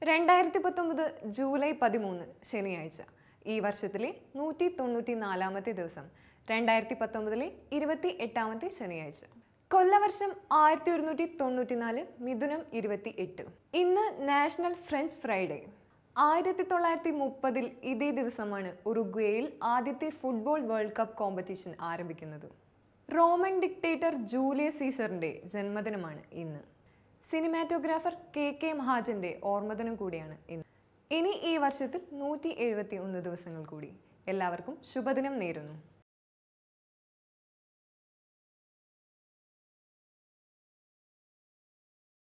രണ്ടായിരത്തി പത്തൊമ്പത് ജൂലൈ പതിമൂന്ന് ശനിയാഴ്ച ഈ വർഷത്തിലെ നൂറ്റി തൊണ്ണൂറ്റി നാലാമത്തെ ദിവസം രണ്ടായിരത്തി പത്തൊമ്പതിലെ ഇരുപത്തി എട്ടാമത്തെ ശനിയാഴ്ച കൊല്ലവർഷം ആയിരത്തി ഒരുന്നൂറ്റി തൊണ്ണൂറ്റി നാല് മിഥുനം ഇരുപത്തി എട്ട് ഇന്ന് നാഷണൽ ഫ്രഞ്ച് ഫ്രൈഡേ ആയിരത്തി തൊള്ളായിരത്തി മുപ്പതിൽ ഇതേ ദിവസമാണ് ഉറുഗ്വേയിൽ ആദ്യത്തെ ഫുട്ബോൾ വേൾഡ് കപ്പ് കോമ്പറ്റീഷൻ ആരംഭിക്കുന്നത് റോമൻ ഡിക്റ്റേറ്റർ ജൂലിയസ് സീസറിന്റെ ജന്മദിനമാണ് ഇന്ന് സിനിമാറ്റോഗ്രാഫർ കെ കെ മഹാജന്റെ ഓർമ്മദിനം കൂടിയാണ് ഇന്ന് ഇനി ഈ വർഷത്തിൽ നൂറ്റി എഴുപത്തി ഒന്ന് ദിവസങ്ങൾ കൂടി എല്ലാവർക്കും ശുഭദിനം നേരുന്നു